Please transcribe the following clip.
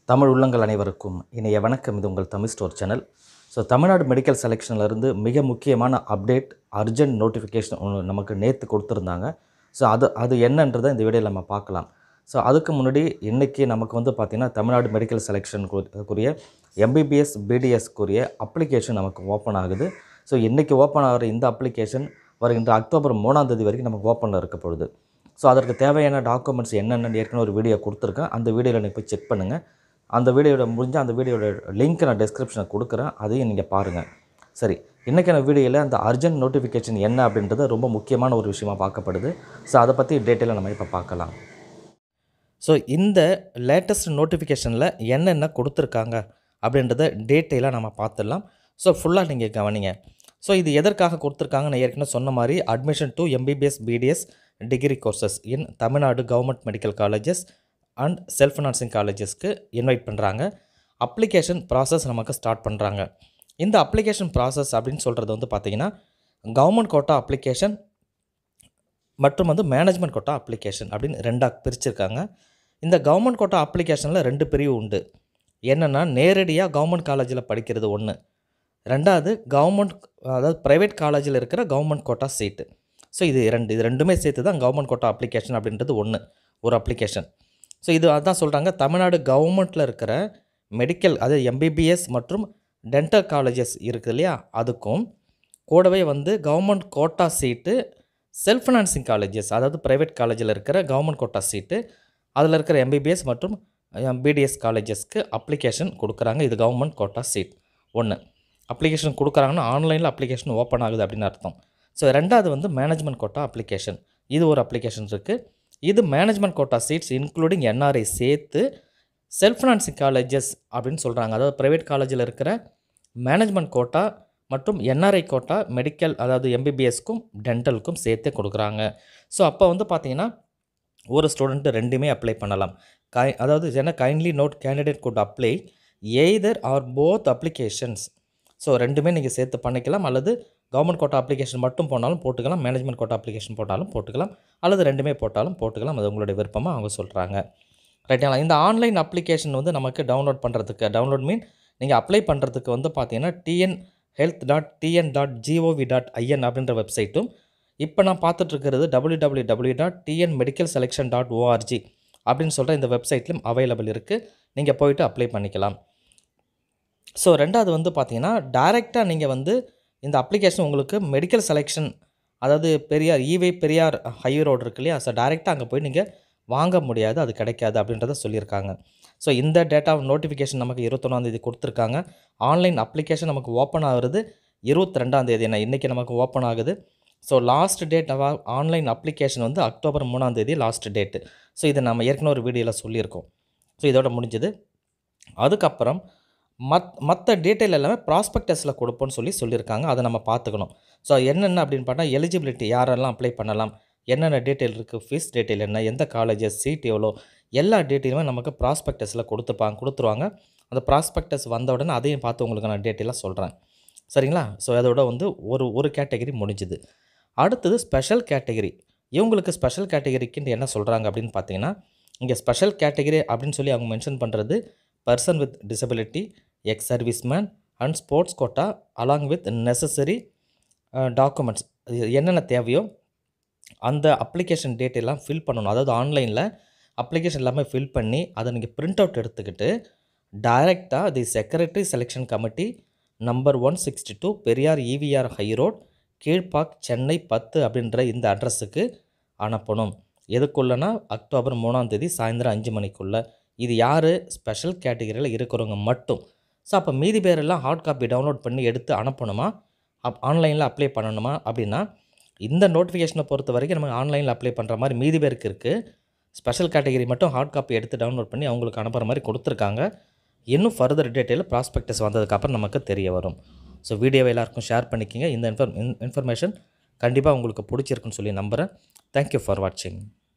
தமிழ் உள்ளங்கள் அனைவருக்கும் இனிய வணக்கம் இது உங்கள் Tamil store channel so Tamil Nadu medical செலெக்ஷன்லேருந்து மிக முக்கியமான அப்டேட் அர்ஜென்ட் நோட்டிஃபிகேஷன் ஒன்று நமக்கு நேற்று கொடுத்துருந்தாங்க ஸோ அது அது என்னன்றதை இந்த வீடியோவில் நம்ம பார்க்கலாம் ஸோ அதுக்கு முன்னாடி இன்றைக்கி நமக்கு வந்து பார்த்திங்கன்னா தமிழ்நாடு மெடிக்கல் செலெக்ஷனுக்குரிய எம்பிபிஎஸ் பிடிஎஸ்க்குரிய அப்ளிகேஷன் நமக்கு ஓப்பன் ஆகுது ஸோ இன்றைக்கி ஓப்பன் ஆகிற இந்த அப்ளிகேஷன் வருகின்ற அக்டோபர் மூணாம் தேதி வரைக்கும் நமக்கு ஓப்பனில் இருக்க போகுது ஸோ அதற்கு தேவையான டாக்குமெண்ட்ஸ் என்னென்னு ஏற்கனவே ஒரு வீடியோ கொடுத்துருக்கேன் அந்த வீடியோவில் நீங்கள் போய் செக் பண்ணுங்கள் அந்த வீடியோட முடிஞ்ச அந்த வீடியோட லிங்க் நான் டிஸ்கிரிப்ஷனில் கொடுக்குறேன் அதையும் நீங்கள் பாருங்கள் சரி இன்றைக்கான வீடியோவில் அந்த அர்ஜென்ட் நோட்டிஃபிகேஷன் என்ன அப்படின்றது ரொம்ப முக்கியமான ஒரு விஷயமா பார்க்கப்படுது ஸோ அதை பற்றி டீட்டெயிலாக நம்ம இப்போ பார்க்கலாம் ஸோ இந்த லேட்டஸ்ட் நோட்டிஃபிகேஷனில் என்னென்ன கொடுத்துருக்காங்க அப்படின்றத டீட்டெயிலாக நம்ம பார்த்துடலாம் ஸோ ஃபுல்லாக நீங்கள் கவனிங்க ஸோ இது எதற்காக கொடுத்துருக்காங்க நான் ஏற்கனவே சொன்ன மாதிரி admission to MBBS BDS degree courses in Tamil Nadu government medical colleges and self financing காலேஜஸ்க்கு இன்வைட் பண்ணுறாங்க அப்ளிகேஷன் ப்ராசஸ் நமக்கு ஸ்டார்ட் பண்ணுறாங்க இந்த அப்ளிகேஷன் ப்ராசஸ் அப்படின்னு சொல்கிறது வந்து பார்த்திங்கன்னா கவர்மெண்ட் கோட்டா அப்ளிகேஷன் மற்றும் வந்து மேனேஜ்மெண்ட் கோட்டா அப்ளிகேஷன் அப்படின்னு ரெண்டாக பிரிச்சிருக்காங்க இந்த கவர்மெண்ட் கோட்டா அப்ளிகேஷனில் ரெண்டு பிரிவு உண்டு என்னென்னா நேரடியாக கவர்மெண்ட் காலேஜில் படிக்கிறது ஒன்று ரெண்டாவது கவர்மெண்ட் அதாவது ப்ரைவேட் காலேஜில் இருக்கிற கவர்மெண்ட் கோட்டா சீட்டு ஸோ இது ரெண்டு இது ரெண்டுமே சேர்த்து தான் கவர்மெண்ட் கோட்டா அப்ளிகேஷன் அப்படின்றது ஒன்று ஒரு அப்ளிகேஷன் ஸோ இது அதான் சொல்கிறாங்க தமிழ்நாடு கவர்மெண்ட்டில் இருக்கிற மெடிக்கல் அதாவது எம்பிபிஎஸ் மற்றும் டென்டல் காலேஜஸ் இருக்குது இல்லையா அதுக்கும் கூடவே வந்து government quota seat self financing colleges அதாவது ப்ரைவேட் காலேஜில் இருக்கிற கவர்மெண்ட் கோட்டா சீட்டு அதில் இருக்கிற எம்பிபிஎஸ் மற்றும் பிடிஎஸ் காலேஜஸ்க்கு அப்ளிகேஷன் கொடுக்குறாங்க இது கவர்மெண்ட் கோட்டா சீட் ஒன்று அப்ளிகேஷன் கொடுக்குறாங்கன்னா ஆன்லைனில் அப்ளிகேஷன் ஓப்பன் ஆகுது அப்படின்னு அர்த்தம் ஸோ ரெண்டாவது வந்து மேனேஜ்மெண்ட் கோட்டா அப்ளிகேஷன் இது ஒரு அப்ளிகேஷன் இருக்குது இது management quota seats including NRI சேர்த்து செல்ஃப் ஃபினான்சிங் காலேஜஸ் அப்படின்னு சொல்கிறாங்க அதாவது ப்ரைவேட் காலேஜில் இருக்கிற மேனேஜ்மெண்ட் கோட்டா மற்றும் என்ஆர்ஐ கோட்டா மெடிக்கல் அதாவது எம்பிபிஎஸ்க்கும் டென்டலுக்கும் சேர்த்து கொடுக்குறாங்க ஸோ அப்போ வந்து பார்த்தீங்கன்னா ஒரு ஸ்டூடெண்ட்டு ரெண்டுமே அப்ளை பண்ணலாம் கை அதாவது என்ன kindly note candidate could apply either or both applications so ரெண்டுமே நீங்கள் சேர்த்து பண்ணிக்கலாம் அல்லது கவர்மெண்ட் கோட்டா அப்ளிகேஷன் மட்டும் போனாலும் போட்டுக்கலாம் மேனேஜ்மெண்ட் கோட்டா அப்ளிகேஷன் போட்டாலும் போட்டுக்கலாம் அல்லது ரெண்டுமே போட்டாலும் போட்டுக்கலாம் அது உங்களுடைய விருப்பமாக அவங்க சொல்கிறாங்க ரைட்டுங்களா இந்த ஆன்லைன் அப்ளிகேஷன் வந்து நமக்கு டவுன்லோட் பண்ணுறதுக்கு டவுன்லோட் மீன் நீங்கள் அப்ளை பண்ணுறதுக்கு வந்து பார்த்தீங்கன்னா TN health dot TN dot GOV dot IN அப்படின்ற வெப்சைட்டும் இப்போ நான் பார்த்துட்ருக்கிறது W W W dot TN medical selection dot ORG அப்படின்னு சொல்கிற இந்த வெப்சைட்லையும் அவைலபிள் இருக்குது நீங்கள் போயிட்டு அப்ளை பண்ணிக்கலாம் ஸோ ரெண்டாவது வந்து பார்த்தீங்கன்னா டைரெக்டாக நீங்கள் வந்து இந்த அப்ளிகேஷன் உங்களுக்கு மெடிக்கல் செலெக்ஷன் அதாவது Periyar EV Periyar high road இருக்கு இல்லையா ஸோ டைரெக்டாக அங்கே போய் நீங்கள் வாங்க முடியாது அது கிடைக்காது அப்படின்றத சொல்லியிருக்காங்க ஸோ இந்த டேட்டா நோட்டிஃபிகேஷன் நமக்கு இருபத்தொன்னாந்தேதி கொடுத்துருக்காங்க ஆன்லைன் அப்ளிகேஷன் நமக்கு ஓப்பன் ஆகுறது இருபத்தி ரெண்டாந்தேதி என்ன இன்றைக்கி நமக்கு ஓப்பன் ஆகுது so last date online application வந்து அக்டோபர் மூணாந்தேதி லாஸ்ட் டேட்டு ஸோ இதை நம்ம ஏற்கனவே ஒரு வீடியோவில் சொல்லியிருக்கோம் ஸோ இதோட முடிஞ்சது அதுக்கப்புறம் மத் மற்ற டீட்டெயில் எல்லாமே ப்ராஸ்பெக்டஸில் கொடுப்போம்னு சொல்லி சொல்லியிருக்காங்க அதை நம்ம பார்த்துக்கணும் ஸோ என்னென்ன அப்படின்னு பார்த்தா எலிஜிபிலிட்டி யாரெல்லாம் அப்ளை பண்ணலாம் என்னென்ன டீட்டெயில் இருக்குது ஃபீஸ் டீட்டெயில் என்ன எந்த காலேஜஸ் சீட் எவ்வளோ எல்லா டீட்டெயிலுமே நமக்கு ப்ராஸ்பெக்டஸில் கொடுத்துப்பாங்க கொடுத்துருவாங்க அந்த ப்ராஸ்பெக்டஸ் வந்த உடனே அதையும் பார்த்து உங்களுக்கு நான் டீட்டெயிலாக சொல்கிறேன் சரிங்களா ஸோ அதோட வந்து ஒரு ஒரு கேட்டகரி முடிஞ்சுது அடுத்தது ஸ்பெஷல் கேட்டகரி இவங்களுக்கு ஸ்பெஷல் கேட்டகரிக்குன்னு என்ன சொல்கிறாங்க அப்படின்னு பார்த்தீங்கன்னா இங்கே ஸ்பெஷல் கேட்டகரி அப்படின்னு சொல்லி அவங்க மென்ஷன் பண்ணுறது person with disability ex serviceman and sports quota along with necessary documents என்னென்ன தேவையோ அந்த அப்ளிகேஷன் டேட் எல்லாம் ஃபில் பண்ணணும் அதாவது ஆன்லைனில் அப்ளிகேஷன் எல்லாமே ஃபில் பண்ணி அதை நீங்கள் பிரிண்ட் அவுட் எடுத்துக்கிட்டு டைரெக்டாக the secretary selection committee number one sixty two Periyar EVR high road Kilpauk Chennai பத்து அப்படின்ற இந்த அட்ரஸுக்கு அனுப்பணும் எதுக்குள்ளனா அக்டோபர் மூணாம் தேதி சாயந்தரம் அஞ்சு மணிக்குள்ளே இது யார் ஸ்பெஷல் கேட்டகரியில் இருக்கிறவங்க மட்டும் ஸோ அப்போ மீதி பேரெல்லாம் ஹார்ட் காப்பி டவுன்லோட் பண்ணி எடுத்து அனுப்பணுமா அப் ஆன்லைனில் அப்ளை பண்ணணுமா அப்படின்னா இந்த நோட்டிஃபிகேஷனை பொறுத்த வரைக்கும் நம்ம ஆன்லைனில் அப்ளை பண்ணுற மாதிரி மீதி பேருக்கு இருக்குது ஸ்பெஷல் கேட்டகரி மட்டும் ஹார்ட் காப்பி எடுத்து டவுன்லோட் பண்ணி அவங்களுக்கு அனுப்புகிற மாதிரி கொடுத்துருக்காங்க இன்னும் ஃபர்தர் டீட்டெயில் ப்ராஸ்பெக்டஸ் வந்ததுக்கப்புறம் நமக்கு தெரிய வரும் ஸோ வீடியோவை எல்லாருக்கும் ஷேர் பண்ணிக்கிங்க இந்த இன்ஃபர் இன்ஃபர்மேஷன் கண்டிப்பாக உங்களுக்கு பிடிச்சிருக்குன்னு சொல்லி நம்புகிறேன் தேங்க்யூ ஃபார் வாட்சிங்